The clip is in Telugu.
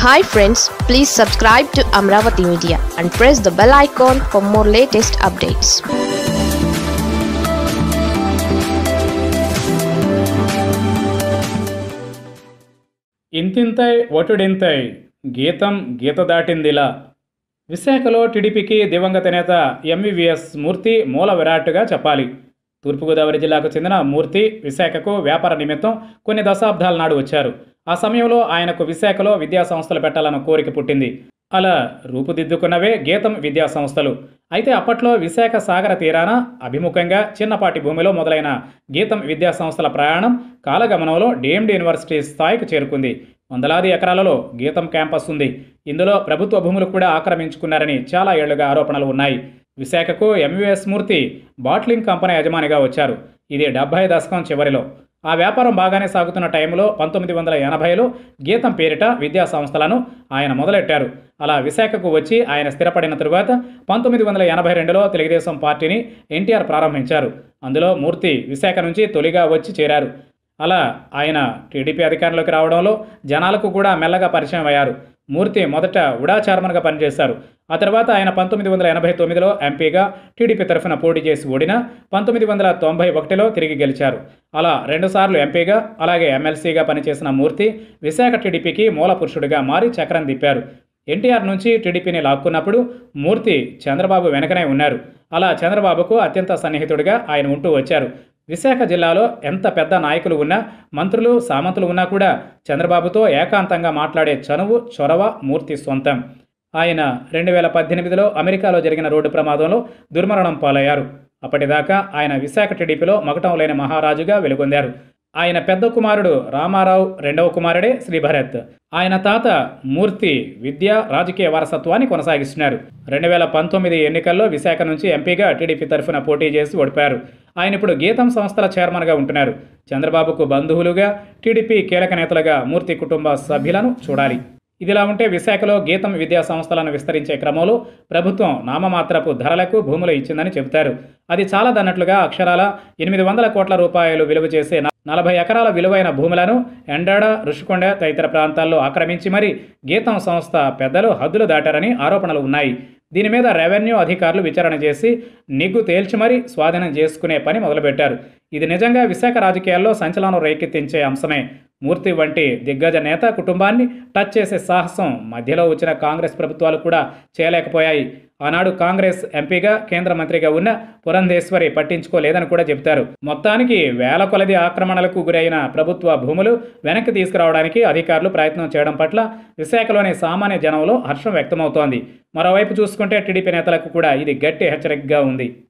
hi friends please subscribe to Amaravati media and press the bell icon for more latest updates ఇంతింతై ఒటుడింతై గీతం గీత దాటిందిలా విశాఖలో టీడీపీకి దివంగత నేత ఎంవివిఎస్ మూర్తి మూల విరాట్టుగా చెప్పాలి తూర్పుగోదావరి జిల్లాకు చెందిన మూర్తి విశాఖకు వ్యాపార నిమిత్తం కొన్ని దశాబ్దాల నాడు వచ్చారు ఆ సమయంలో ఆయనకు విశాఖలో విద్యా సంస్థలు పెట్టాలన్న కోరిక పుట్టింది అలా రూపుదిద్దుకున్నవే గీతం విద్యా సంస్థలు అయితే అప్పట్లో విశాఖ సాగర తీరాన అభిముఖంగా చిన్నపాటి భూమిలో మొదలైన గీతం విద్యా సంస్థల ప్రయాణం కాలగమనంలో డీఎండ్ యూనివర్సిటీ స్థాయికి చేరుకుంది వందలాది ఎకరాలలో గీతం క్యాంపస్ ఉంది ఇందులో ప్రభుత్వ భూములు కూడా ఆక్రమించుకున్నారని చాలా ఏళ్లుగా ఆరోపణలు ఉన్నాయి విశాఖకు ఎంవిఎస్ మూర్తి బాట్లింగ్ కంపెనీ యజమానిగా వచ్చారు ఇది డెబ్బై దశకం చివరిలో ఆ వ్యాపారం బాగానే సాగుతున్న టైంలో పంతొమ్మిది వందల ఎనభైలో గీతం పేరిట విద్యా సంస్థలను ఆయన మొదలెట్టారు అలా విశాఖకు వచ్చి ఆయన స్థిరపడిన తరువాత పంతొమ్మిది వందల ఎనభై రెండులో తెలుగుదేశం పార్టీని ఎన్టీఆర్ ప్రారంభించారు అందులో మూర్తి విశాఖ నుంచి తొలిగా వచ్చి చేరారు అలా ఆయన టీడీపీ అధికారంలోకి రావడంలో జనాలకు కూడా మెల్లగా పరిచయం అయ్యారు మూర్తి మొదట ఉడా చైర్మన్గా పనిచేశారు ఆ తర్వాత ఆయన పంతొమ్మిది వందల ఎనభై తొమ్మిదిలో ఎంపీగా టీడీపీ తరఫున పోటీ చేసి ఓడిన పంతొమ్మిది వందల తొంభై ఒకటిలో తిరిగి గెలిచారు అలా రెండుసార్లు ఎంపీగా అలాగే ఎమ్మెల్సీగా పనిచేసిన మూర్తి విశాఖ టీడీపీకి మూల పురుషుడిగా మారి చక్రం తిప్పారు ఎన్టీఆర్ నుంచి టీడీపీని లాక్కున్నప్పుడు మూర్తి చంద్రబాబు వెనకనే ఉన్నారు అలా చంద్రబాబుకు అత్యంత సన్నిహితుడిగా ఆయన ఉంటూ వచ్చారు విశాఖ జిల్లాలో ఎంత పెద్ద నాయకులు ఉన్నా మంత్రులు సామంతులు ఉన్నా కూడా చంద్రబాబుతో ఏకాంతంగా మాట్లాడే చనువు చొరవ మూర్తి సొంతం ఆయన రెండు వేల పద్దెనిమిదిలో అమెరికాలో జరిగిన రోడ్డు ప్రమాదంలో దుర్మరణం పాలయ్యారు అప్పటిదాకా ఆయన విశాఖ టీడీపీలో మగటం లేని మహారాజుగా వెలుగొందారు ఆయన పెద్ద కుమారుడు రామారావు రెండవ కుమారుడే శ్రీభరత్ ఆయన తాత మూర్తి విద్య రాజకీయ వారసత్వాన్ని కొనసాగిస్తున్నారు రెండు వేల పంతొమ్మిది ఎన్నికల్లో విశాఖ నుంచి ఎంపీగా టీడీపీ తరఫున పోటీ చేసి ఓడిపారు ఆయన ఇప్పుడు గీతం సంస్థల చైర్మన్గా ఉంటున్నారు చంద్రబాబుకు బంధువులుగా టీడీపీ కీలక నేతలుగా మూర్తి కుటుంబ సభ్యులను చూడాలి ఇదిలా ఉంటే విశాఖలో గీతం విద్యా సంస్థలను విస్తరించే క్రమంలో ప్రభుత్వం నామమాత్రపు ధరలకు భూములు ఇచ్చిందని చెబుతారు అది చాలదన్నట్లుగా అక్షరాల ఎనిమిది వందల కోట్ల రూపాయలు విలువ చేసే నలభై ఎకరాల విలువైన భూములను ఎండాడ రుషికొండ తదితర ప్రాంతాల్లో ఆక్రమించి మరి గీతం సంస్థ పెద్దలు హద్దులు దాటారని ఆరోపణలు ఉన్నాయి దీని మీద రెవెన్యూ అధికారులు విచారణ చేసి నిగ్గు తేల్చి మరీ స్వాధీనం చేసుకునే పని మొదలుపెట్టారు ఇది నిజంగా విశాఖ రాజకీయాల్లో సంచలనం రేకెత్తించే అంశమే మూర్తి వంటి దిగ్గజ నేత కుటుంబాన్ని టచ్ చేసే సాహసం మధ్యలో వచ్చిన కాంగ్రెస్ ప్రభుత్వాలు కూడా చేయలేకపోయాయి ఆనాడు కాంగ్రెస్ ఎంపీగా కేంద్ర మంత్రిగా ఉన్న పురంధేశ్వరి పట్టించుకోలేదని కూడా చెబుతారు మొత్తానికి వేల కొలది ఆక్రమణలకు గురైన ప్రభుత్వ భూములు వెనక్కి తీసుకురావడానికి అధికారులు ప్రయత్నం చేయడం పట్ల విశాఖలోని సామాన్య జనంలో హర్షం వ్యక్తమవుతోంది మరోవైపు చూసుకుంటే టీడీపీ నేతలకు కూడా ఇది గట్టి హెచ్చరికగా ఉంది